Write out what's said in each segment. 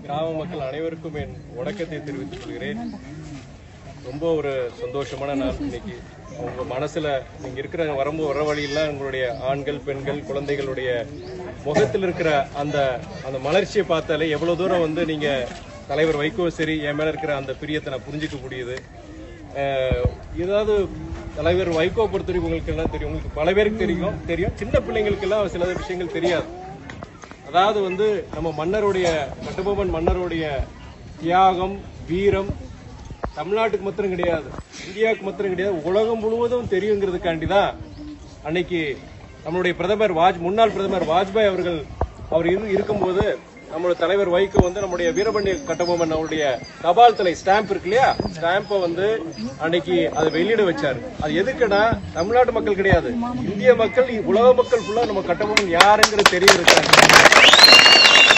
கிராம மக்கள் அனைவருக்கும் என் வணக்கத்தை தெரிவித்துக் கொள்கிறேன் ரொம்ப ஒரு சந்தோஷமான நாள் இன்னைக்கு உங்க மனசுல நீங்க இருக்கிற வரம்பு வர வழியெல்லாம் உங்களுடைய ஆண்கள் பெண்கள் குழந்தைகளுடைய முகத்தில் இருக்கிற அந்த அந்த மலர்ச்சியை பார்த்தாலே எவ்வளவு தூரம் வந்து நீங்க தலைவர் வைகோ சரி என் மேல இருக்கிற அந்த பிரியத்தை நான் புரிஞ்சுக்க முடியுது அஹ், ஏதாவது தலைவர் வைகோ பொறுத்தவரைக்கும் உங்களுக்கு எல்லாம் தெரியும் உங்களுக்கு பல பேருக்கு தெரியும் தெரியும் சின்ன பிள்ளைங்களுக்கு எல்லாம் சில விஷயங்கள் தெரியாது அதாவது வந்து நம்ம மன்னருடைய கட்டபொம்மன் மன்னருடைய தியாகம் வீரம் தமிழ்நாட்டுக்கு மாத்திரம் கிடையாது இந்தியாவுக்கு மாத்திரம் கிடையாது உலகம் முழுவதும் தெரியுங்கிறதுக்காண்டி தான் அன்னைக்கு நம்மளுடைய பிரதமர் வாஜ் முன்னாள் பிரதமர் வாஜ்பாய் அவர்கள் அவர் இரு- இருக்கும்போது நம்மளுடைய தலைவர் வைகோ வந்து நம்முடைய வீரபாண்டிய கட்டபொம்மன் அவருடைய தபால் தலை ஸ்டாம்ப் இருக்கு இல்லையா ஸ்டாம்பை வந்து அன்னைக்கு அதை வெளியிட வச்சாரு அது எதுக்குன்னா தமிழ்நாட்டு மக்கள் கிடையாது இந்திய மக்கள் உலக மக்கள் ஃபுல்லா நம்ம கட்டபொம்மன் யாருங்கிறது தெரியும்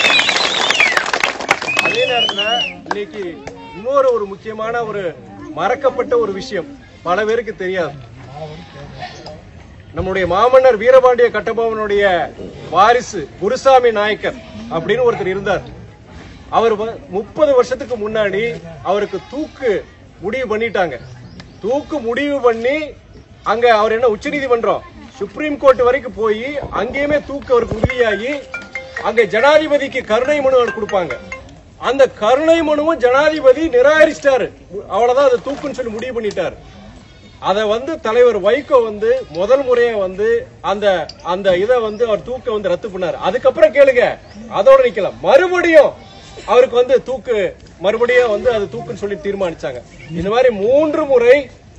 அதே நேரத்துல இன்னைக்கு இன்னொரு ஒரு முக்கியமான ஒரு மறக்கப்பட்ட ஒரு விஷயம் பல பேருக்கு தெரியாது நம்முடைய மாமன்னர் வீரபாண்டிய கட்டபொம்மனுடைய வாரிசு குருசாமி நாயக்கர் அப்படின்னு ஒருத்தர் இருந்தார் அவர் முப்பது வருஷத்துக்கு முன்னாடி அவருக்கு தூக்கு முடிவு பண்ணிட்டாங்க தூக்கு முடிவு பண்ணி அங்க அவர் என்ன உச்சநீதிமன்றம் சுப்ரீம் கோர்ட் வரைக்கும் போய் அங்கேயுமே தூக்கு அவருக்கு உறுதியாகி அங்க ஜனாதிபதிக்கு கருணை மனு அவர் கொடுப்பாங்க அந்த கருணை மனுவும் ஜனாதிபதி நிராகரிச்சிட்டாரு அவ்வளவுதான் அதை தூக்குன்னு சொல்லி முடிவு பண்ணிட்டாரு அத வந்து தலைவர் வைகோ வந்து முதல் முறையா வந்து அந்த அந்த இத வந்து அவர் தூக்க வந்து ரத்து பண்ணாரு அதுக்கப்புறம் கேளுங்க அதோட நிக்கலாம் மறுபடியும் அவருக்கு வந்து தூக்கு மறுபடியும் வந்து அது தூக்குன்னு சொல்லி தீர்மானிச்சாங்க இந்த மாதிரி மூன்று முறை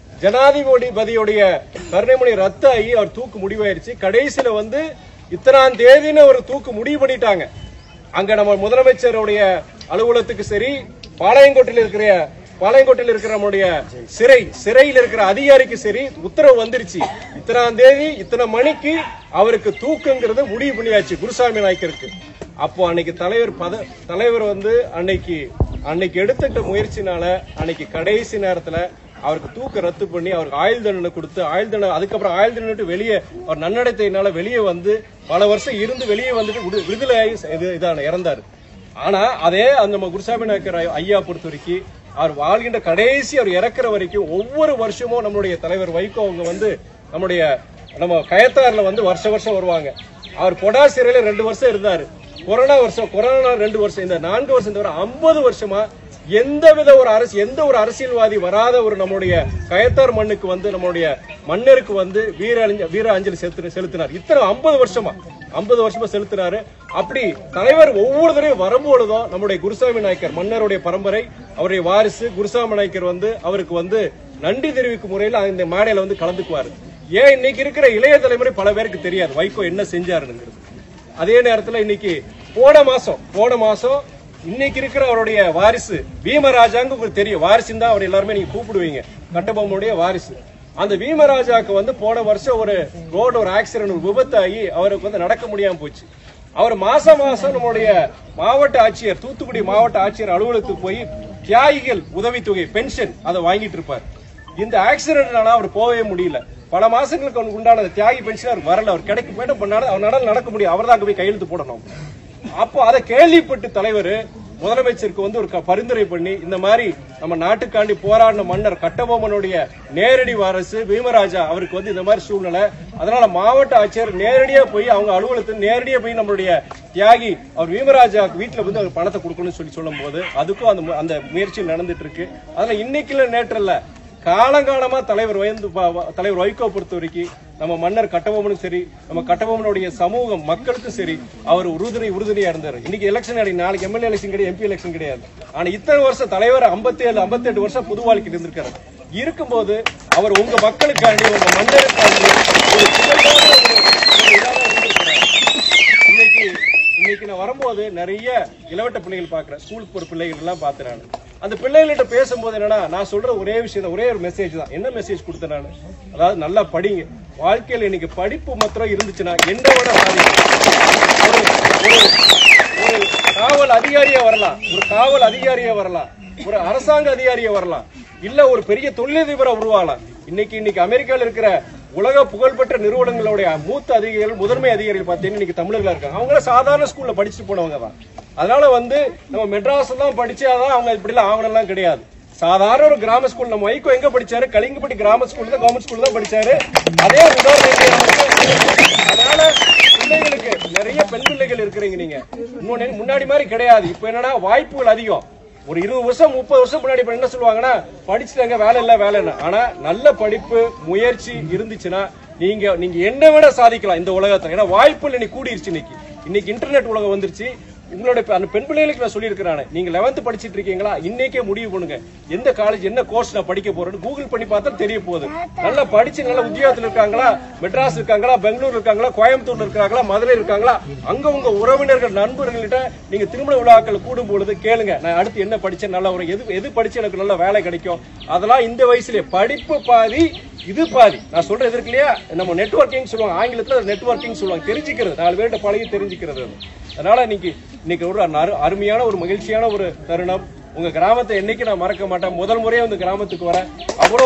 ஜனாதிபதியுடைய கருணைமணி ரத்து ஆகி அவர் தூக்கு முடிவாயிருச்சு கடைசியில வந்து இத்தனாம் தேதின்னு ஒரு தூக்கு முடிவு பண்ணிட்டாங்க அங்க நம்ம முதலமைச்சருடைய அலுவலகத்துக்கு சரி பாளையங்கோட்டையில் இருக்கிற பாளையங்கோட்டையில் இருக்கிற நம்முடைய சிறை சிறையில் இருக்கிற அதிகாரிக்கு சரி உத்தரவு வந்துருச்சு இத்தனாம் தேதி இத்தனை மணிக்கு அவருக்கு தூக்குங்கிறது முடிவு பண்ணியாச்சு குருசாமி நாயக்கருக்கு அப்போ அன்னைக்கு தலைவர் பத தலைவர் வந்து அன்னைக்கு அன்னைக்கு எடுத்துட்ட முயற்சினால அன்னைக்கு கடைசி நேரத்துல அவருக்கு தூக்க ரத்து பண்ணி அவருக்கு ஆயுள் தண்டனை கொடுத்து ஆயுள் தண்டனை அதுக்கப்புறம் ஆயுள் தண்டனை விட்டு வெளியே அவர் நன்னடத்தையினால வெளியே வந்து பல வருஷம் இருந்து வெளியே வந்துட்டு விடு- விடுதலை ஆகி இது- இதான இறந்தாரு ஆனா அதே அந்த நம்ம குருசாமி நாயக்கர் ஐ- ஐயா பொறுத்த வரைக்கும் அவர் வாழ்கின்ற கடைசி அவர் இறக்குற வரைக்கும் ஒவ்வொரு வருஷமும் நம்மளுடைய தலைவர் வைகோ அவங்க வந்து நம்முடைய நம்ம கயத்தாறுல வந்து வருஷ வருஷம் வருவாங்க அவர் பொடா சிறையில ரெண்டு வருஷம் இருந்தாரு கொரோனா வருஷம் கொரோனா ரெண்டு வருஷம் இந்த நான்கு வருஷம் தவிர ஐம்பது வருஷமா எந்த வித ஒரு அரசு எந்த ஒரு அரசியல்வாதி வராத ஒரு நம்முடைய கயத்தார் மண்ணுக்கு வந்து நம்முடைய மன்னருக்கு வந்து வீர அஞ்ச- வீர அஞ்சலி செலுத்து செலுத்தினார் இத்தனை ஐம்பது வருஷமா ஐம்பது வருஷமா செலுத்தினாரு அப்படி தலைவர் ஒவ்வொரு தடவையும் வரும்பொழுதும் நம்முடைய குருசாமி நாயக்கர் மன்னருடைய பரம்பரை அவருடைய வாரிசு குருசாமி நாயக்கர் வந்து அவருக்கு வந்து நன்றி தெரிவிக்கும் முறையில் இந்த மேடையில வந்து கலந்துக்குவாரு ஏன் இன்னைக்கு இருக்கிற இளைய தலைமுறை பல பேருக்கு தெரியாது வைகோ என்ன செஞ்சாருங்கிறது அதே நேரத்துல இன்னைக்கு போன மாசம் போன மாசம் இன்னைக்கு இருக்கிற அவருடைய வாரிசு பீமராஜாங்க உங்களுக்கு தெரியும் வாரிசுன்னு தான் அவர் எல்லாருமே நீங்க கூப்பிடுவீங்க கட்டபொம்மனுடைய வாரிசு அந்த பீமராஜாக்கு வந்து போன வருஷம் ஒரு ரோடு ஒரு ஆக்சிடென்ட் ஒரு விபத்தாகி அவருக்கு வந்து நடக்க முடியாம போச்சு அவர் மாசம் மாசம் நம்முடைய மாவட்ட ஆட்சியர் தூத்துக்குடி மாவட்ட ஆட்சியர் அலுவலகத்துக்கு போய் தியாகிகள் உதவித்தொகை பென்ஷன் அதை வாங்கிட்டு இருப்பார் இந்த ஆக்சிடென்ட்னால அவர் போகவே முடியல பல மாசங்களுக்கு அவனுக்கு உண்டான அந்த தியாகி பென்ஷன் அவர் வரல அவர் கிடைக்க போயிட்டு பண்ணாரு அவரால் நடக்க முடியும் அவர் தான் அங்க போய் கையெழுத்து போடணும் அப்போ அதை கேள்விப்பட்டு தலைவர் முதலமைச்சருக்கு வந்து ஒரு க- பரிந்துரை பண்ணி இந்த மாதிரி நம்ம நாட்டுக்காண்டி போராடின மன்னர் கட்டபொம்மனுடைய நேரடி வாரசு பீமராஜா அவருக்கு வந்து இந்த மாதிரி சூழ்நிலை அதனால மாவட்ட ஆட்சியர் நேரடியா போய் அவங்க அலுவலகத்தில் நேரடியா போய் நம்மளுடைய தியாகி அவர் பீமராஜா வீட்டுல வந்து அவர் பணத்தை கொடுக்கணும்னு சொல்லி சொல்லும் போது அதுக்கும் அந்த மு- அந்த முயற்சி நடந்துட்டு இருக்கு அதனால இன்னைக்கு இல்ல நேற்று இல்ல காலங்காலமா தலைவர் வயந்து ப- வ- தலைவர் வைகோ பொறுத்த வரைக்கும் நம்ம மன்னர் கட்டபொம்மனும் சரி நம்ம கட்டபொம்மனுடைய சமூகம் மக்களுக்கும் சரி அவர் உறுதுணை உறுதுணையா இருந்தார் இன்னைக்கு எலெக்ஷன் அடி நாளைக்கு எம்எல்ஏ எலெக்ஷன் கிடையாது எம்பி எலெக்ஷன் கிடையாது ஆனா இத்தனை வருஷம் தலைவர் 57 ஏழு ஐம்பத்தி எட்டு வருஷம் புது வாழ்க்கையில் இருந்திருக்காரு இருக்கும்போது அவர் உங்க மக்களுக்காண்டி உங்க மன்னருக்காண்டி ஒரு சிறப்பான ஒரு- ஒரு இதாக இருந்திருக்கிறார். இன்னைக்கு இன்னைக்கு நான் வரும்போது நிறைய இளவட்ட பிள்ளைகள் பாக்குறேன் ஸ்கூலுக்கு போற பிள்ளைகள் எல்லாம் பார்த்தேன் நான் அந்த பிள்ளைகள்கிட்ட பேசும்போது என்னன்னா நான் சொல்ற ஒரே விஷயம் தான், ஒரே ஒரு மெசேஜ் தான் என்ன மெசேஜ் கொடுத்தேன் நான் அதாவது நல்லா படிங்க வாழ்க்கையில இன்னைக்கு படிப்பு மாத்திரம் இருந்துச்சுன்னா என்ன விட சாதிக்கும் ஒரு ஒரு- ஒரு காவல் அதிகாரியா வரலாம் ஒரு காவல் அதிகாரியா வரலாம் ஒரு அரசாங்க அதிகாரியா வரலாம் இல்ல ஒரு பெரிய தொழிலதிபரா உருவாகலாம் இன்னைக்கு இன்னைக்கு அமெரிக்கால இருக்கிற உலக புகழ்பெற்ற நிறுவனங்களுடைய மூத்த அதிகாரிகள் முதன்மை அதிகாரிகள் பார்த்தீங்கன்னா இன்னைக்கு தமிழர்களா இருக்காங்க அவங்க சாதாரண ஸ்கூல்ல படிச்சுட்டு போனவங்க தான் அதனால வந்து நம்ம மெட்ராஸ் தான் படிச்சாதான் அவங்க இப்படிலாம் ஆகணும்லாம் கிடையாது சாதாரண ஒரு கிராம ஸ்கூல் நம்ம வைகோ எங்க படிச்சாரு கலிங்கப்பட்டி கிராம ஸ்கூல் தான் கவர்மெண்ட் ஸ்கூல் தான் படிச்சாரு அதே உதாரணம் அதனால பிள்ளைகளுக்கு நிறைய பெண் பிள்ளைகள் இருக்கிறீங்க நீங்க இன்னொன்னு முன்னாடி மாதிரி கிடையாது இப்ப என்னன்னா வாய்ப்புகள் அதிகம் ஒரு இருபது வருஷம் முப்பது வருஷம் முன்னாடி இப்ப என்ன சொல்லுவாங்கன்னா படிச்சுட்டாங்க வேலை இல்ல வேலை இல்ல ஆனா நல்ல படிப்பு முயற்சி இருந்துச்சுன்னா நீங்க நீங்க என்ன விட சாதிக்கலாம் இந்த உலகத்துல ஏன்னா வாய்ப்புகள் இன்னைக்கு கூடிருச்சு இன்னைக்கு இன்னைக்கு இன்டர்நெட் உலகம் வந்துருச்சு உங்களோட பெ- அந்த பெண் பிள்ளைகளுக்கு நான் சொல்லியிருக்கிறேன் நீங்க 11th படிச்சிட்டு இருக்கீங்களா இன்னைக்கே முடிவு பண்ணுங்க எந்த காலேஜ் என்ன கோர்ஸ் நான் படிக்க போறேன்னு கூகுள் பண்ணி பார்த்தா தெரிய போகுது நல்லா படிச்சு நல்ல உத்தியோகத்துல இருக்காங்களா மெட்ராஸ் இருக்காங்களா பெங்களூர் இருக்காங்களா கோயம்புத்தூர்ல இருக்காங்களா மதுரை இருக்காங்களா அங்க உங்க உறவினர்கள் நண்பர்கள்கிட்ட நீங்க திருமண விழாக்கள் கூடும் பொழுது கேளுங்க நான் அடுத்து என்ன படிச்சேன் நல்ல ஒரு எது எது படிச்சு எனக்கு நல்ல வேலை கிடைக்கும் அதெல்லாம் இந்த வயசுலயே படிப்பு பாதி இது பாதி நான் சொல்றது இருக்கு இல்லையா நம்ம நெட்வொர்க்கிங் சொல்லுவாங்க ஆங்கிலத்துல நெட்வொர்க்கிங் சொல்லுவாங்க தெரிஞ்சுக்கிறது நாலு பேர்கிட்ட பழகி தெரிஞ்சுக்கிறது அது. அதனால இன்னைக்கு இன்னைக்கு ஒரு அரு- அருமையான ஒரு மகிழ்ச்சியான ஒரு தருணம் உங்க கிராமத்தை என்னைக்கு நான் மறக்க மாட்டேன் முதல் முறையா இந்த கிராமத்துக்கு வரேன் அவ்வளோ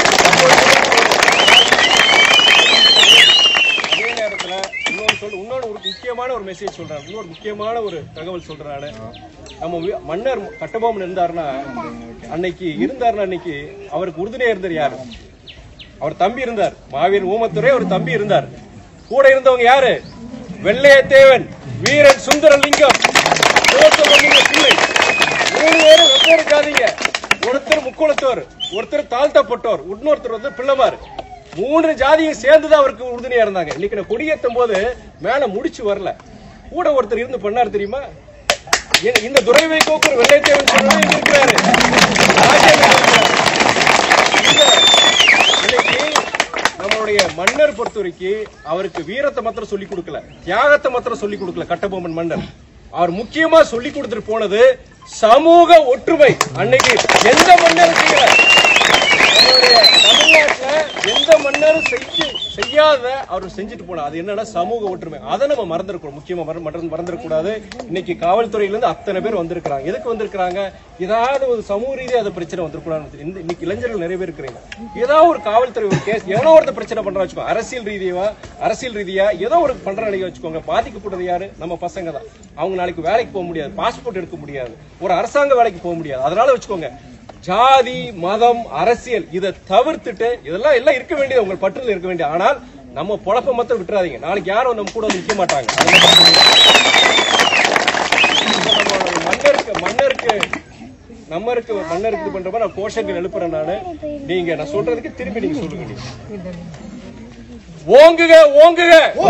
அதே நேரத்துல இன்னொரு சொல் இன்னொரு ஒரு முக்கியமான ஒரு மெசேஜ் சொல்றேன் இன்னொரு முக்கியமான ஒரு தகவல் சொல்றேன் நானு. நம்ம வி- மன்னர் கட்டபொம்மன் இருந்தாருன்னா அன்னைக்கு இருந்தாருன்னா அன்னைக்கு அவருக்கு உறுதுணையா இருந்தார் யாரு அவர் தம்பி இருந்தார் மாவீரன் ஊமத்துறை ஒரு தம்பி இருந்தார் கூட இருந்தவங்க யாரு வெள்ளையத்தேவன் வீரன் சுந்தரலிங்கம் சிவசுப்பிரமணிய பிள்ளை மூணு பேரும் வெவ்வேறு ஜாதிங்க ஒருத்தர் முக்குளத்தோர் ஒருத்தர் தாழ்த்தப்பட்டோர் இன்னொருத்தர் வந்து பிள்ளைமார் மூன்று ஜாதியும் சேர்ந்துதான் அவருக்கு உறுதுணையா இருந்தாங்க இன்னைக்கு நான் கொடியேற்றும் போது மேல முடிச்சு வரல கூட ஒருத்தர் இருந்து பண்ணார் தெரியுமா ஏன் இந்த துரை வைகோக்கு ஒரு வெள்ளையத்தேவன் சொன்னது இங்க இருக்கிறாரு ராஜேந்திரன் இருக்கிறாரு. இந்த இன்னைக்கு நம்மளுடைய மன்னர் பொறுத்த வரைக்கும் அவருக்கு வீரத்தை மாத்திரம் சொல்லி கொடுக்கல தியாகத்தை மாத்திரம் சொல்லி கொடுக்கல கட்டபொம்மன் மன்னர் அவர் முக்கியமா சொல்லி கொடுத்துட்டு போனது சமூக ஒற்றுமை அன்னைக்கு எந்த மன்னரும் செய்யல நம்மளுடைய தமிழ்நாட்டுல எந்த மன்னரும் செஞ்சு செய்யாத அவர் செஞ்சுட்டு போனார் அது என்னன்னா சமூக ஒற்றுமை அதை நம்ம மறந்துருக்கோம் முக்கியமா மற- மறந்து மறந்துடக்கூடாது இன்னைக்கு காவல்துறையில இருந்து அத்தனை பேர் வந்திருக்கிறாங்க எதுக்கு வந்திருக்கிறாங்க ஏதாவது ஒரு சமூக ரீதியா அது பிரச்சனை வந்திருக்கூடாது இந்த இன்னைக்கு இளைஞர்கள் நிறைய பேர் இருக்கிறீங்க ஏதாவது ஒரு காவல்துறை ஒரு கேஸ் ஏதோ ஒருத்தர் பிரச்சனை பண்றா வச்சுக்கோ அரசியல் ரீதியா அரசியல் ரீதியா ஏதோ ஒரு பண்ற நிலையை வச்சுக்கோங்க பாதிக்கப்பட்டது யாரு நம்ம பசங்க தான் அவங்க நாளைக்கு வேலைக்கு போக முடியாது பாஸ்போர்ட் எடுக்க முடியாது ஒரு அரசாங்க வேலைக்கு போக முடியாது அதனால வச்சுக்கோங்க ஜாதி மதம் அரசியல் இதை தவிர்த்துட்டு இதெல்லாம் எல்லாம் இருக்க வேண்டியது உங்கள் பற்றுல இருக்க வேண்டியது ஆனால் நம்ம பொழப்ப மட்டும் விட்டுறாதீங்க நாளைக்கு யாரும் நம்ம கூட வந்து நிக்க மாட்டாங்க அதை மட்டும் புரிஞ்சுக்கணும். இப்ப நம்ம மன்னருக்கு மன்னருக்கு நம்மருக்கு மன்னருக்கு இது பண்றப்ப நான் கோஷங்கள் எழுப்புறேன் நானு நீங்க நான் சொல்றதுக்கு திரும்பி நீங்க சொல்லுங்க நீங்க. ஓங்குக ஓங்குக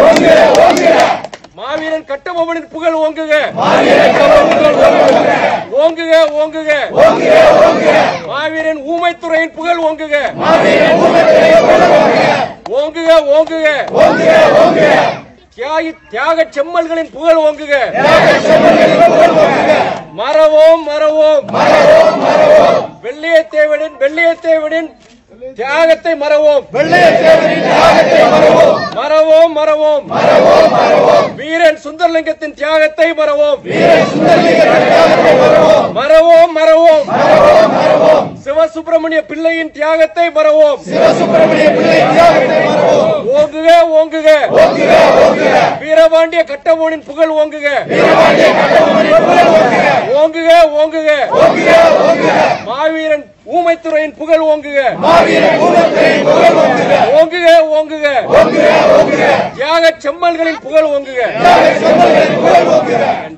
மாவீரன் கட்டபொம்மனின் புகழ் ஓங்குக ஓங்குக ஓங்குக மாவீரன் ஊமைத்துறையின் புகழ் ஓங்குக ஓங்குக ஓங்குக தியாகி தியாக செம்மல்களின் புகழ் ஓங்குக மறவோம் மறவோம் வெள்ளையத்தேவனின் வெள்ளையத்தேவனின் தியாகத்தை மறவோம் மறவோம் மறவோம் வீரன் சுந்தரலிங்கத்தின் தியாகத்தை மறவோம் மறவோம் மறவோம் சிவசுப்பிரமணிய பிள்ளையின் தியாகத்தை மறவோம் ஓங்குக ஓங்குக வீரபாண்டிய கட்டபொம்மனின் புகழ் ஓங்குக ஓங்குக ஓங்குக மாவீரன் ஊமைத்துறையின் புகழ் ஓங்குக ஓங்குக ஓங்குக தியாக செம்மல்களின் புகழ் ஓங்குக